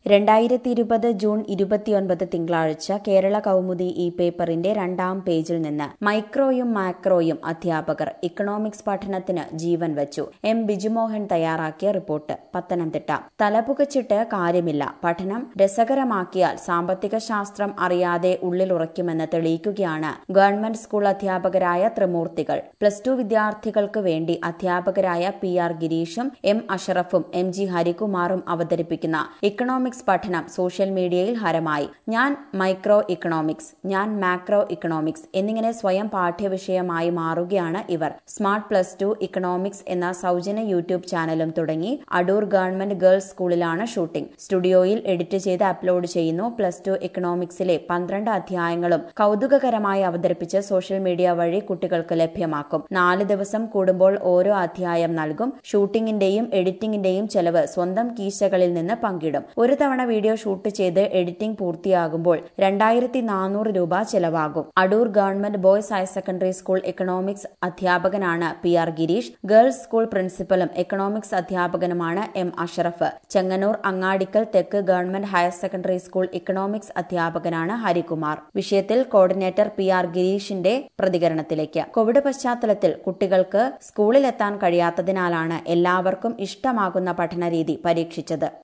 രണ്ടായിരത്തി ഇരുപത് ജൂൺ ഇരുപത്തിയൊൻപത് തിങ്കളാഴ്ച കേരള കൗമുദി ഈ പേപ്പറിന്റെ രണ്ടാം പേജിൽ നിന്ന് മൈക്രോയും മാക്രോയും അധ്യാപകർ ഇക്കണോമിക്സ് പഠനത്തിന് ജീവൻ വച്ചു എം ബിജുമോഹൻ തയ്യാറാക്കിയ റിപ്പോർട്ട് പത്തനംതിട്ട തലപുകച്ചിട്ട് കാര്യമില്ല പഠനം രസകരമാക്കിയാൽ സാമ്പത്തിക ശാസ്ത്രം അറിയാതെ ഉള്ളിലുറയ്ക്കുമെന്ന് തെളിയിക്കുകയാണ് ഗവൺമെന്റ് സ്കൂൾ അധ്യാപകരായ ത്രിമൂർത്തികൾ പ്ലസ് ടു വിദ്യാർത്ഥികൾക്ക് വേണ്ടി അധ്യാപകരായ പി ആർ ഗിരീഷും എം അഷറഫും എം ജി ഹരികുമാറും അവതരിപ്പിക്കുന്ന ഇക്കണോമിക്സ് പഠനം സോഷ്യൽ മീഡിയയിൽ ഹരമായി ഞാൻ മൈക്രോ ഇക്കണോമിക്സ് ഞാൻ മാക്രോ ഇക്കണോമിക്സ് എന്നിങ്ങനെ സ്വയം പാഠ്യവിഷയമായി മാറുകയാണ് ഇവർ സ്മാർട്ട് പ്ലസ് ടു ഇക്കണോമിക്സ് എന്ന സൗജന്യ യൂട്യൂബ് ചാനലും തുടങ്ങി അടൂർ ഗവൺമെന്റ് ഗേൾസ് സ്കൂളിലാണ് ഷൂട്ടിംഗ് സ്റ്റുഡിയോയിൽ എഡിറ്റ് ചെയ്ത് അപ്ലോഡ് ചെയ്യുന്നു പ്ലസ് ടു ഇക്കണോമിക്സിലെ പന്ത്രണ്ട് അധ്യായങ്ങളും കൗതുകകരമായി അവതരിപ്പിച്ച് സോഷ്യൽ മീഡിയ വഴി കുട്ടികൾക്ക് ലഭ്യമാക്കും നാല് ദിവസം കൂടുമ്പോൾ ഓരോ അധ്യായം നൽകും ഷൂട്ടിംഗിന്റെയും എഡിറ്റിംഗിന്റെയും ചെലവ് സ്വന്തം കീശകളിൽ നിന്ന് പങ്കിടും ഒരു തവണ വീഡിയോ ഷൂട്ട് ചെയ്ത് എഡിറ്റിംഗ് പൂർത്തിയാകുമ്പോൾ രണ്ടായിരത്തി നാനൂറ് രൂപ ചെലവാകും Adoor government boys higher secondary school economics അധ്യാപകനാണ് P R Girish girls school പ്രിൻസിപ്പലും എക്കണോമിക്സ് അധ്യാപകനുമാണ് എം അഷറഫ് ചെങ്ങന്നൂർ അങ്ങാടിക്കൽ തെക്ക് government higher secondary school economics അധ്യാപകനാണ് ഹരികുമാർ വിഷയത്തിൽ കോർഡിനേറ്റർ പി ആർ ഗിരീഷിന്റെ പ്രതികരണത്തിലേക്ക് കോവിഡ് പശ്ചാത്തലത്തിൽ കുട്ടികൾക്ക് സ്കൂളിലെത്താൻ കഴിയാത്തതിനാലാണ് എല്ലാവർക്കും ഇഷ്ടമാകുന്ന പഠനരീതി പരീക്ഷിച്ചത്